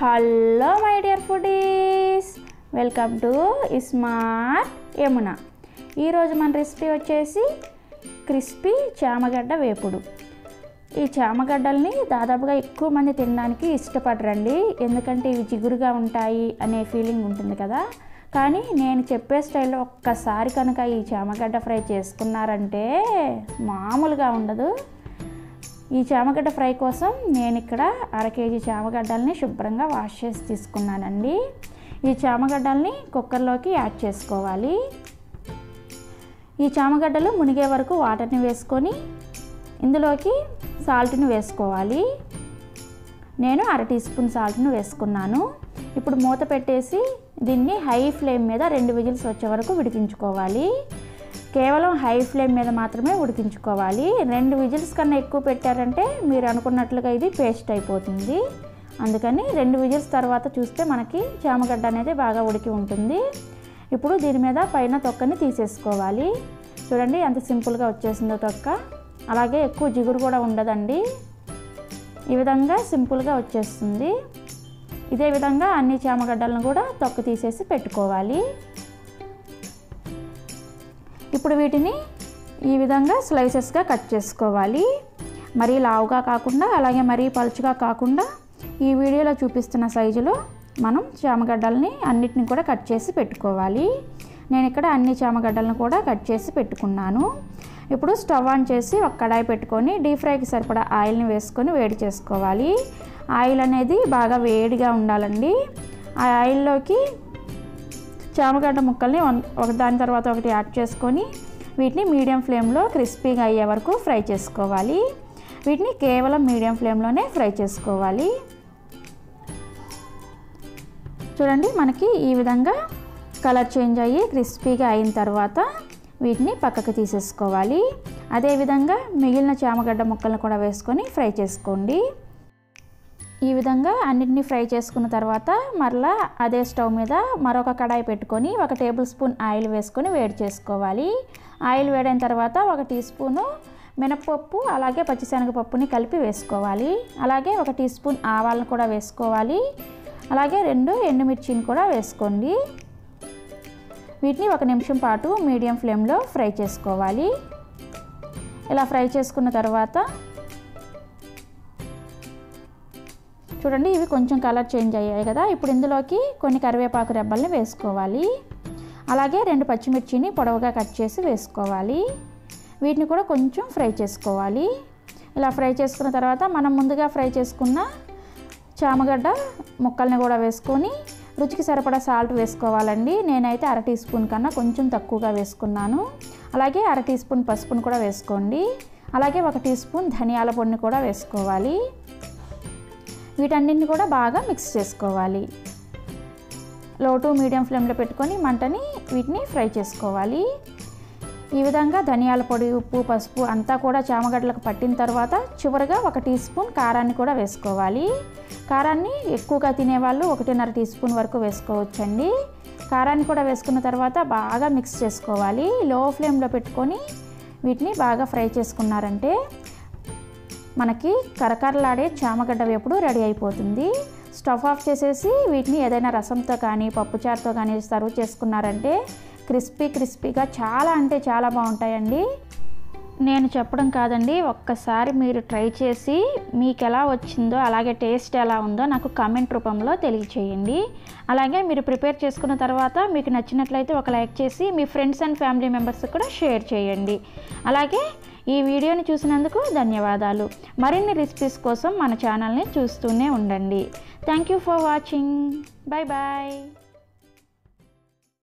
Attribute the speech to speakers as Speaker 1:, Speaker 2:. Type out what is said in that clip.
Speaker 1: hello my dear foodies welcome to smart Yamuna ఈరోజు మన recipe వచ్చేసి క్రిస్పీ చామగడ్డ వేపుడు ఈ చామగడ్డల్ని దాదాపుగా ఎక్కువ మంది తినడానికి ఇష్టపడరండి ఎందుకంటే ఇవి జిగురుగా ఉంటాయి అనే ఫీలింగ్ ఉంటుంది కదా కానీ నేను చెప్పే స్టైల్లో ఒక్కసారి కనుక ఈ చామగడ్డ ఫ్రై చేసుకున్నారంటే మామూలుగా ఉండదు ఈ చామగడ్డ ఫ్రై కోసం నేను ఇక్కడ అర కేజీ చామగడ్డల్ని శుభ్రంగా వాష్ చేసి తీసుకున్నానండి ఈ చామగడ్డల్ని కుక్కర్లోకి యాడ్ చేసుకోవాలి ఈ చామగడ్డలు మునిగే వరకు వాటర్ని వేసుకొని ఇందులోకి సాల్ట్ని వేసుకోవాలి నేను అర టీ స్పూన్ సాల్ట్ని వేసుకున్నాను ఇప్పుడు మూత పెట్టేసి దీన్ని హై ఫ్లేమ్ మీద రెండు విజిల్స్ వచ్చే వరకు ఉడికించుకోవాలి కేవలం హై ఫ్లేమ్ మీద మాత్రమే ఉడికించుకోవాలి రెండు విజిల్స్ కన్నా ఎక్కువ పెట్టారంటే మీరు అనుకున్నట్లుగా ఇది పేస్ట్ అయిపోతుంది అందుకని రెండు విజిల్స్ తర్వాత చూస్తే మనకి చామగడ్డ అనేది బాగా ఉడికి ఉంటుంది ఇప్పుడు దీని మీద పైన తొక్కని తీసేసుకోవాలి చూడండి ఎంత సింపుల్గా వచ్చేసిందో తొక్క అలాగే ఎక్కువ జిగురు కూడా ఉండదండి ఈ విధంగా సింపుల్గా వచ్చేస్తుంది ఇదే విధంగా అన్ని చామగడ్డలను కూడా తొక్క తీసేసి పెట్టుకోవాలి ఇప్పుడు వీటిని ఈ విధంగా స్లైసెస్గా కట్ చేసుకోవాలి మరీ లావుగా కాకుండా అలాగే మరీ పలుచుగా కాకుండా ఈ వీడియోలో చూపిస్తున్న సైజులో మనం చామగడ్డల్ని అన్నిటిని కూడా కట్ చేసి పెట్టుకోవాలి నేను ఇక్కడ అన్ని చామగడ్డలను కూడా కట్ చేసి పెట్టుకున్నాను ఇప్పుడు స్టవ్ ఆన్ చేసి ఒక కడాయి పెట్టుకొని డీప్ ఫ్రైకి సరిపడా ఆయిల్ని వేసుకొని వేడి చేసుకోవాలి ఆయిల్ అనేది బాగా వేడిగా ఉండాలండి ఆ ఆయిల్లోకి చామగడ్డ ముక్కల్ని ఒక దాని తర్వాత ఒకటి యాడ్ చేసుకొని వీటిని మీడియం ఫ్లేమ్లో క్రిస్పీగా అయ్యే వరకు ఫ్రై చేసుకోవాలి వీటిని కేవలం మీడియం ఫ్లేమ్లోనే ఫ్రై చేసుకోవాలి చూడండి మనకి ఈ విధంగా కలర్ చేంజ్ అయ్యి క్రిస్పీగా అయిన తర్వాత వీటిని పక్కకు తీసేసుకోవాలి అదేవిధంగా మిగిలిన చామగడ్డ ముక్కలను కూడా వేసుకొని ఫ్రై చేసుకోండి ఈ విధంగా అన్నిటిని ఫ్రై చేసుకున్న తర్వాత మరలా అదే స్టవ్ మీద మరొక కడాయి పెట్టుకొని ఒక టేబుల్ స్పూన్ ఆయిల్ వేసుకొని వేడి చేసుకోవాలి ఆయిల్ వేడైన తర్వాత ఒక టీ స్పూను మినప్పప్పు అలాగే పచ్చిశనగపప్పుని కలిపి వేసుకోవాలి అలాగే ఒక టీ స్పూన్ ఆవాలను కూడా వేసుకోవాలి అలాగే రెండు ఎండుమిర్చిని కూడా వేసుకోండి వీటిని ఒక నిమిషం పాటు మీడియం ఫ్లేమ్లో ఫ్రై చేసుకోవాలి ఇలా ఫ్రై చేసుకున్న తర్వాత చూడండి ఇవి కొంచెం కలర్ చేంజ్ అయ్యాయి కదా ఇప్పుడు ఇందులోకి కొన్ని కరివేపాకు రెబ్బల్ని వేసుకోవాలి అలాగే రెండు పచ్చిమిర్చిని పొడవుగా కట్ చేసి వేసుకోవాలి వీటిని కూడా కొంచెం ఫ్రై చేసుకోవాలి ఇలా ఫ్రై చేసుకున్న తర్వాత మనం ముందుగా ఫ్రై చేసుకున్న చామగడ్డ ముక్కల్ని కూడా వేసుకొని రుచికి సరిపడా సాల్ట్ వేసుకోవాలండి నేనైతే అర టీ స్పూన్ కన్నా కొంచెం తక్కువగా వేసుకున్నాను అలాగే అర టీ స్పూన్ పసుపును కూడా వేసుకోండి అలాగే ఒక టీ స్పూన్ ధనియాల పొడిని కూడా వేసుకోవాలి వీటన్నింటిని కూడా బాగా మిక్స్ చేసుకోవాలి లో టు మీడియం ఫ్లేమ్లో పెట్టుకొని మంటని వీటిని ఫ్రై చేసుకోవాలి ఈ విధంగా ధనియాల పొడి ఉప్పు పసుపు అంతా కూడా చామగడ్డలకు పట్టిన తర్వాత చివరిగా ఒక టీ స్పూన్ కారాన్ని కూడా వేసుకోవాలి కారాన్ని ఎక్కువగా తినేవాళ్ళు ఒకటిన్నర టీ స్పూన్ వరకు వేసుకోవచ్చండి కారాన్ని కూడా వేసుకున్న తర్వాత బాగా మిక్స్ చేసుకోవాలి లో ఫ్లేమ్లో పెట్టుకొని వీటిని బాగా ఫ్రై చేసుకున్నారంటే మనకి కరకరలాడే చామగడ్డ వేపుడు రెడీ అయిపోతుంది స్టవ్ ఆఫ్ చేసేసి వీటిని ఏదైనా రసంతో కానీ పప్పుచారుతో కానీ సర్వ్ చేసుకున్నారంటే క్రిస్పీ క్రిస్పీగా చాలా అంటే చాలా బాగుంటాయండి నేను చెప్పడం కాదండి ఒక్కసారి మీరు ట్రై చేసి మీకు ఎలా వచ్చిందో అలాగే టేస్ట్ ఎలా ఉందో నాకు కామెంట్ రూపంలో తెలియచేయండి అలాగే మీరు ప్రిపేర్ చేసుకున్న తర్వాత మీకు నచ్చినట్లయితే ఒక లైక్ చేసి మీ ఫ్రెండ్స్ అండ్ ఫ్యామిలీ మెంబర్స్ కూడా షేర్ చేయండి అలాగే ఈ వీడియోని చూసినందుకు ధన్యవాదాలు మరిన్ని రెసిపీస్ కోసం మన ఛానల్ని చూస్తూనే ఉండండి thank you for watching bye bye